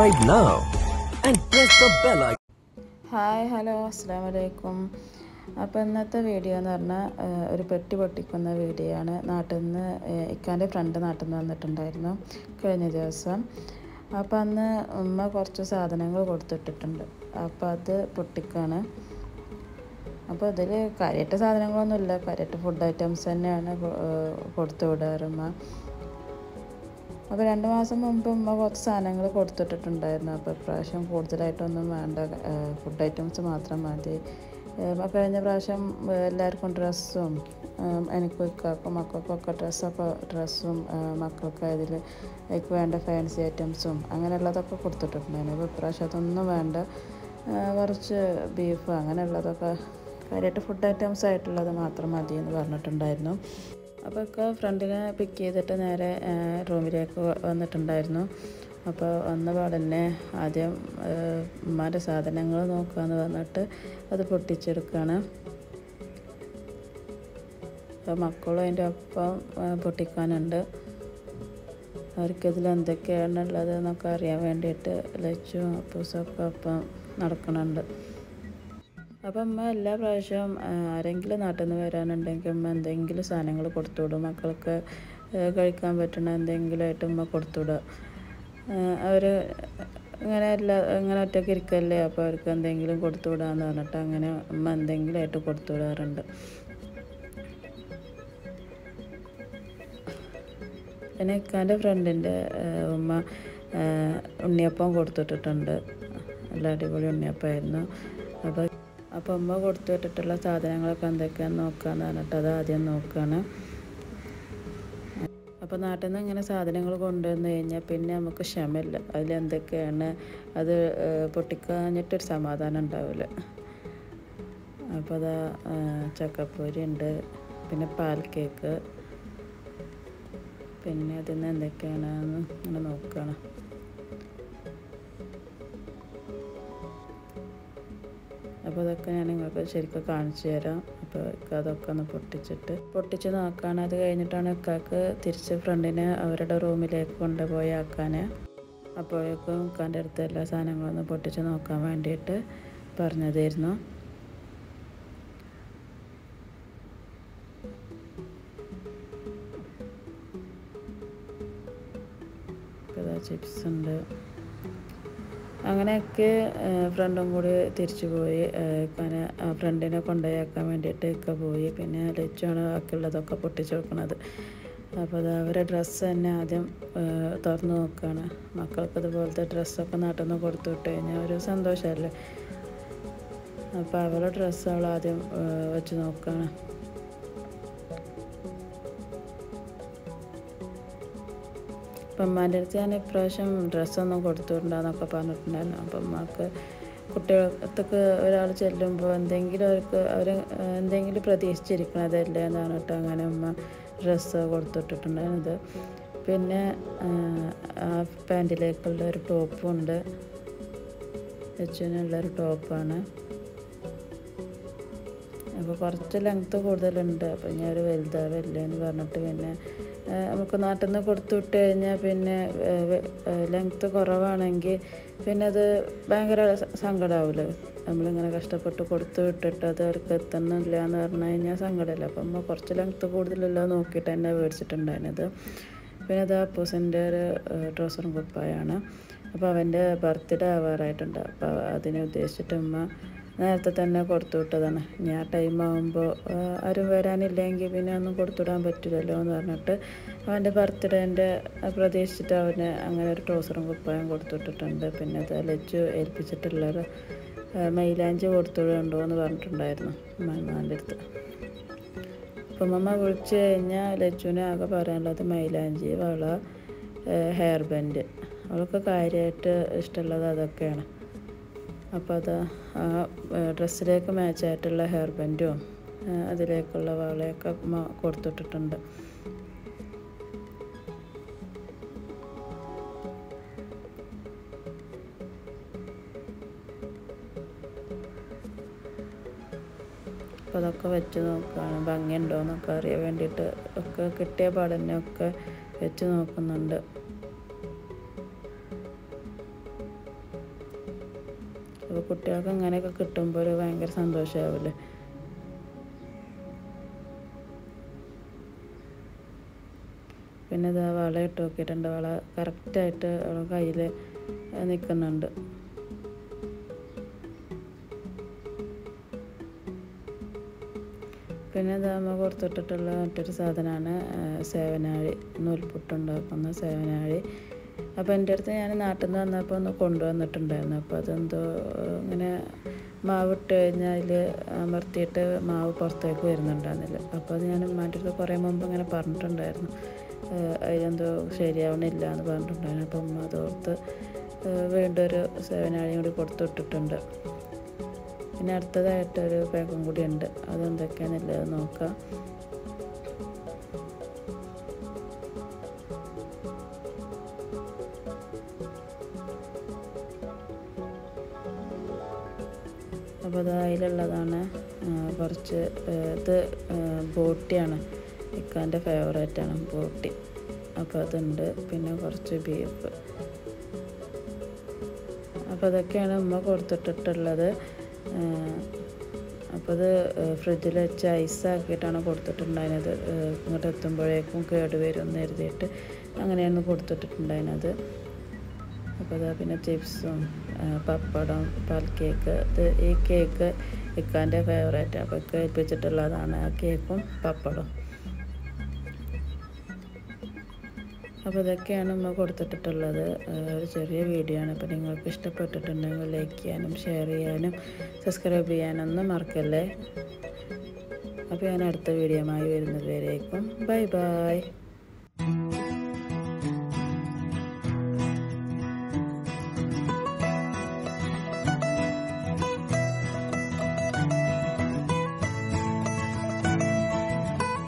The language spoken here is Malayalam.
subscribe now and press the bell icon. Hi hello അസ്സാം വലൈക്കും അപ്പോൾ ഇന്നത്തെ വീഡിയോ എന്ന് പറഞ്ഞാൽ ഏഹ്, ഒരു പെട്ടി പൊട്ടിക്കുന്ന വീഡിയോ ആണ് നാട്ടിൽ നിന്ന് ഏഹ്, ഇക്കാൻ്റെ ഫ്രണ്ട് നാട്ടിൽ നിന്ന് വന്നിട്ടുണ്ടായിരുന്നു കഴിഞ്ഞ ദിവസം അപ്പോൾ അന്ന് ഉമ്മ കുറച്ച് സാധനങ്ങൾ കൊടുത്തിട്ടിട്ടുണ്ട് അപ്പോൾ അത് പൊട്ടിക്കാണ് അപ്പോൾ ഇതിൽ കാര്യമായിട്ട് സാധനങ്ങളൊന്നുമില്ല കാര്യമായിട്ട് ഫുഡ് ഐറ്റംസ് തന്നെയാണ് കൊ- ഏഹ്, കൊടുത്തു വിടാറ് ഉമ്മ അപ്പോൾ രണ്ട് മാസം മുമ്പ് ഉമ്മ കുറച്ച് സാധനങ്ങൾ കൊടുത്തിട്ടിട്ടുണ്ടായിരുന്നു അപ്പോൾ ഇപ്രാവശ്യം കൂടുതലായിട്ടൊന്നും വേണ്ട ഫുഡ് ഐറ്റംസ് മാത്രം മതി അപ്പോൾ കഴിഞ്ഞ പ്രാവശ്യം ഏഹ്, എല്ലാവർക്കും ഡ്രസ്സും എനിക്കും ഇക്കാക്കും മക്കൾക്കൊക്കെ ഡ്രസ്സൊക്കെ ഡ്രസ്സും മക്കൾക്ക് അതിൽ എനിക്ക് വേണ്ട ഫാൻസി ഐറ്റംസും അങ്ങനെയുള്ളതൊക്കെ കൊടുത്തിട്ടുണ്ടായിരുന്നു അപ്പോൾ ഇപ്രാവശ്യം അതൊന്നും വേണ്ട ഏഹ്, കുറച്ച് ബീഫ് അങ്ങനെയുള്ളതൊക്കെ കാര്യമായിട്ട് ഫുഡ് ഐറ്റംസ് ആയിട്ടുള്ളത് മാത്രം മതി എന്ന് പറഞ്ഞിട്ടുണ്ടായിരുന്നു അപ്പോൾ ഒക്കെ ഫ്രണ്ടിനെ പിക്ക് ചെയ്തിട്ട് നേരെ ഏഹ്, റൂമിലേക്ക് വ- വന്നിട്ടുണ്ടായിരുന്നു അപ്പോൾ വന്ന പാടന്നെ ആദ്യം ഏഹ്, ഉമ്മാൻ്റെ സാധനങ്ങൾ നോക്കാമെന്ന് പറഞ്ഞിട്ട് അത് പൊട്ടിച്ചെടുക്കുകയാണ് അപ്പോൾ മക്കളും അതിൻ്റെ ഒപ്പം ഏഹ്, പൊട്ടിക്കാനുണ്ട് അവർക്കിതിൽ എന്തൊക്കെയാണുള്ളത് എന്നൊക്കെ അറിയാൻ വേണ്ടിയിട്ട് ലച്ചും അപ്പൂസൊക്കെ ഒപ്പം നടക്കണുണ്ട് അപ്പം അമ്മ എല്ലാ പ്രാവശ്യവും ആ, ആരെങ്കിലും നാട്ടിൽ നിന്ന് വരാനുണ്ടെങ്കിൽ അമ്മ എന്തെങ്കിലും സാധനങ്ങൾ കൊടുത്തുവിടും മക്കൾക്ക് ആ, കഴിക്കാൻ പറ്റുന്ന എന്തെങ്കിലുമായിട്ട് ഉമ്മ കൊടുത്തുവിടുക അവർ ഇങ്ങനെ എല്ലാ ഇങ്ങനെ ഒറ്റയ്ക്ക് ഇരിക്കല്ലേ അപ്പോൾ അവർക്ക് എന്തെങ്കിലും കൊടുത്തുവിടാന്ന് പറഞ്ഞിട്ട് അങ്ങനെ ഉമ്മ എന്തെങ്കിലുമായിട്ട് കൊടുത്തുവിടാറുണ്ട് പിന്നെ ഇക്കാൻ്റെ ഫ്രണ്ടിൻ്റെ ഉമ്മ ആ, ഉണ്ണിയപ്പം കൊടുത്തിട്ടിട്ടുണ്ട് നല്ല അടിപൊളി ഉണ്ണിയപ്പമായിരുന്നു അപ്പോൾ അപ്പോൾ ഉമ്മ കൊടുത്തു വിട്ടിട്ടുള്ള സാധനങ്ങളൊക്കെ എന്തൊക്കെയാണെന്ന് നോക്കാന്ന് പറഞ്ഞിട്ട് അത് ആദ്യം നോക്കുകയാണ് അപ്പോൾ നാട്ടിൽ നിന്ന് ഇങ്ങനെ സാധനങ്ങൾ കൊണ്ടുവന്ന് കഴിഞ്ഞാൽ പിന്നെ നമുക്ക് ക്ഷമയില്ല അതിലെന്തൊക്കെയാണ് അത് ഏഹ്, പൊട്ടിക്കാഞ്ഞിട്ടൊരു സമാധാനം ഉണ്ടാവില്ല അപ്പോൾ അതാ ഏഹ്, ചക്കപ്പൊരി ഉണ്ട് പിന്നെ പാൽ കേക്ക് പിന്നെ അതിൽ നിന്ന് എന്തൊക്കെയാണെന്ന് ഇങ്ങനെ നോക്കുകയാണ് അപ്പോൾ അതൊക്കെ ഞാൻ നിങ്ങൾക്ക് ശരിക്കും കാണിച്ചു തരാം അപ്പോൾ ഇക്ക അതൊക്കെ ഒന്ന് പൊട്ടിച്ചിട്ട് പൊട്ടിച്ച് നോക്കാൻ അത് കഴിഞ്ഞിട്ടാണ് ഇക്കാക്ക് തിരിച്ച് ഫ്രണ്ടിനെ അവരുടെ റൂമിലേക്ക് കൊണ്ടുപോയി ആക്കാൻ അപ്പോഴേക്കും ഇക്കാൻ്റെ അടുത്ത് എല്ലാ സാധനങ്ങളും ഒന്ന് പൊട്ടിച്ച് നോക്കാൻ വേണ്ടിയിട്ട് പറഞ്ഞതായിരുന്നു ഇതാ ചിപ്സ് ഉണ്ട് അങ്ങനെയൊക്കെ ഫ്രണ്ടും കൂടി തിരിച്ചു പോയി ഇക്കാനെ ഫ്രണ്ടിനെ കൊണ്ടുപോയാക്കാൻ വേണ്ടിയിട്ട് ഇക്ക പോയി പിന്നെ ലച്ചാണ് ബാക്കിയുള്ളതൊക്കെ പൊട്ടിച്ച് വെക്കണത് അപ്പോൾ അത് അവരെ ഡ്രസ്സ് തന്നെ ആദ്യം ഏഹ്, തുറന്ന് നോക്കുകയാണ് മക്കൾക്ക് ഇതുപോലത്തെ ഡ്രസ്സൊക്കെ നാട്ടിൽ നിന്ന് കൊടുത്തു വിട്ട് കഴിഞ്ഞാൽ ഒരു സന്തോഷമല്ലേ അപ്പോൾ അവരുടെ ഡ്രസ്സ് അവൾ ആദ്യം ഏഹ്, വെച്ച് നോക്കുകയാണ് അപ്പം ഉമ്മാൻ്റെ അടുത്ത് ഞാൻ ഇപ്രാവശ്യം ഡ്രസ്സൊന്നും കൊടുത്തുവിടണ്ടെന്നൊക്കെ പറഞ്ഞിട്ടുണ്ടായിരുന്നു അപ്പം ഉമ്മാക്ക് കുട്ടികൾക്ക് ഒരാൾ ചെല്ലുമ്പോൾ എന്തെങ്കിലും അവർക്ക് അവർ എന്തെങ്കിലും പ്രതീക്ഷിച്ചിരിക്കണതല്ലേ എന്ന് പറഞ്ഞിട്ട് അങ്ങനെ ഉമ്മ ഡ്രസ്സ് കൊടുത്തിട്ടിട്ടുണ്ടായിരുന്നത് പിന്നെ ആ, ആ പാൻറ്റിലേക്കുള്ള ഒരു ടോപ്പും ഉണ്ട് വെച്ചിനുള്ളൊരു ടോപ്പാണ് അപ്പോൾ കുറച്ച് ലെങ്ത്ത് കൂടുതലുണ്ട് അപ്പോൾ ഞാൻ ഒരു വലുതാവില്ലേ എന്ന് പറഞ്ഞിട്ട് പിന്നെ ആ, നമുക്ക് നാട്ടിൽ നിന്ന് കൊടുത്തു വിട്ട് കഴിഞ്ഞാൽ പിന്നെ ലെങ്ത്ത് കുറവാണെങ്കിൽ പിന്നെ അത് ഭയങ്കര സ- സങ്കടാവില്ലേ നമ്മളിങ്ങനെ കഷ്ടപ്പെട്ട് കൊടുത്തു വിട്ടിട്ട് അത് അവർക്ക് എത്തുന്നില്ല എന്ന് പറഞ്ഞു കഴിഞ്ഞാൽ സങ്കടമില്ല അപ്പം നമ്മൾ കുറച്ച് ലെങ്ത്ത് കൂടുതലല്ലോ നോക്കിയിട്ട് തന്നെ മേടിച്ചിട്ടുണ്ടായിരുന്നത് പിന്നെ അത് അപ്പൂസിൻ്റെ ഒരു ട്രൗസറും കുപ്പായാണ് അപ്പോൾ അവൻ്റെ ബർത്ത്ഡേ ആവാറായിട്ടുണ്ട് അപ്പോൾ അതിനെ ഉദ്ദേശിച്ചിട്ട് ഉമ്മ നേരത്തെ തന്നെ കൊടുത്തു വിട്ടതാണ് ഞാൻ ടൈം ആകുമ്പോൾ ആരും വരാനില്ലെങ്കിൽ പിന്നെ ഒന്നും കൊടുത്തുവിടാൻ പറ്റില്ലല്ലോ എന്ന് പറഞ്ഞിട്ട് അവൻ്റെ ബർത്ത്ഡേൻ്റെ പ്രതീക്ഷിച്ചിട്ട് അവന് അങ്ങനെ ഒരു ട്രൗസറും കുപ്പായം കൊടുത്തു വിട്ടിട്ടുണ്ട് പിന്നെ അത് ലച്ചു ഏൽപ്പിച്ചിട്ടുള്ളൊരു ആ, മൈലാഞ്ചി കൊടുത്തുവിടുണ്ടോ എന്ന് പറഞ്ഞിട്ടുണ്ടായിരുന്നു മമ്മാൻ്റെ അടുത്ത് അപ്പം മമ്മ വിളിച്ചു കഴിഞ്ഞാൽ ലച്ചുവിനെ ആകെ പറയാനുള്ളത് മൈലാഞ്ചി വള ഹെയർ ബാൻഡ് അവൾക്ക് കാര്യമായിട്ട് ഇഷ്ടമുള്ളത് അതൊക്കെയാണ് അപ്പോൾ അത് ആ ഡ്രസ്സിലേക്ക് മാച്ചായിട്ടുള്ള ഹെയർ ബാൻഡും അതിലേക്കുള്ള വളയൊക്കെ അമ്മ കൊടുത്തിട്ടിട്ടുണ്ട് അപ്പോൾ അതൊക്കെ വെച്ച് നോക്കുകയാണ് ഭംഗിയുണ്ടോ എന്നൊക്കെ അറിയാൻ വേണ്ടിയിട്ട് ഒക്കെ കിട്ടിയ പാടന്നെ ഒക്കെ വെച്ച് നോക്കുന്നുണ്ട് കുട്ടികൾക്ക് അങ്ങനെയൊക്കെ കിട്ടുമ്പോൾ ഒരു ഭയങ്കര സന്തോഷമാവില്ലേ പിന്നെ ഇതാ വള ഇട്ട് നോക്കിയിട്ടുണ്ട് വള കറക്റ്റായിട്ട് അവളെ കയ്യിൽ നിൽക്കുന്നുണ്ട് പിന്നെ ഇതാ നമ്മൾ കൊടുത്തിട്ടിട്ടുള്ള മറ്റൊരു സാധനമാണ് സേവനാഴി നൂൽപുട്ടുണ്ടാക്കുന്ന സേവനാഴി അപ്പോൾ എൻ്റെ അടുത്ത് ഞാൻ നാട്ടിൽ നിന്ന് വന്നപ്പോൾ ഒന്ന് കൊണ്ടുവന്നിട്ടുണ്ടായിരുന്നു അപ്പോൾ അതെന്തോ ഏഹ്, ഇങ്ങനെ മാവ് ഇട്ട് കഴിഞ്ഞാൽ അതിൽ അമർത്തിയിട്ട് മാവ് പുറത്തേക്ക് വരുന്നുണ്ടായിരുന്നില്ല അപ്പോൾ അത് ഞാൻ ഉമ്മാൻ്റെ അടുത്ത് കുറേ മുമ്പ് ഇങ്ങനെ പറഞ്ഞിട്ടുണ്ടായിരുന്നു ഏഹ്, അതിലെന്തോ ശരിയാവണില്ല എന്ന് പറഞ്ഞിട്ടുണ്ടായിരുന്നു അപ്പം ഉമ്മ അതോർത്ത് ഏഹ്, വീണ്ടും ഒരു സേവനാഴിയും കൂടി കൊടുത്തുവിട്ടിട്ടുണ്ട് പിന്നെ അടുത്തതായിട്ടൊരു പാക്കും കൂടി ഉണ്ട് അതെന്തൊക്കെയാണെന്നുള്ളത് നോക്കാം അപ്പോൾ അത് അതിലുള്ളതാണ് ആ, കുറച്ച് ആ, ഇത് ആ, ബോട്ടിയാണ് ഇക്കാൻ്റെ ഫേവറേറ്റാണ് ബോട്ടി അപ്പോൾ അതുണ്ട് പിന്നെ കുറച്ച് ബീഫ് അപ്പോൾ അതൊക്കെയാണ് ഉമ്മ കൊടുത്തിട്ടിട്ടുള്ളത് അപ്പോൾ അത് ഫ്രിഡ്ജിൽ വെച്ച് ഐസാക്കിയിട്ടാണ് കൊടുത്തിട്ടുണ്ടായിരുന്നത് ഏഹ് ഇങ്ങോട്ട് എത്തുമ്പോഴേക്കും കേട് വരും എന്ന് കരുതിയിട്ട് അങ്ങനെയാണ് കൊടുത്തിട്ടുണ്ടായിരുന്നത് അപ്പോൾ അതാ പിന്നെ ചിപ്സും ആ, പപ്പടം പാൽ കേക്ക് ഇത് ഈ കേക്ക് ഇക്കാൻ്റെ ഫേവറേറ്റ് അപ്പോൾ ഇക്ക ഏൽപ്പിച്ചിട്ടുള്ളതാണ് ആ കേക്കും പപ്പടം അപ്പോൾ ഇതൊക്കെയാണ് നമ്മൾ കൊടുത്തിട്ടുള്ളത് ആ, ഒരു ചെറിയ വീഡിയോ ആണ് അപ്പോൾ നിങ്ങൾക്ക് ഇഷ്ടപ്പെട്ടിട്ടുണ്ടെങ്കിൽ ലൈക്ക് ചെയ്യാനും ഷെയർ ചെയ്യാനും സബ്സ്ക്രൈബ് ചെയ്യാനൊന്നും മറക്കല്ലേ അപ്പോൾ ഞാൻ അടുത്ത വീഡിയോയുമായി വരുന്നത് വരേക്കും ബൈ ബൈ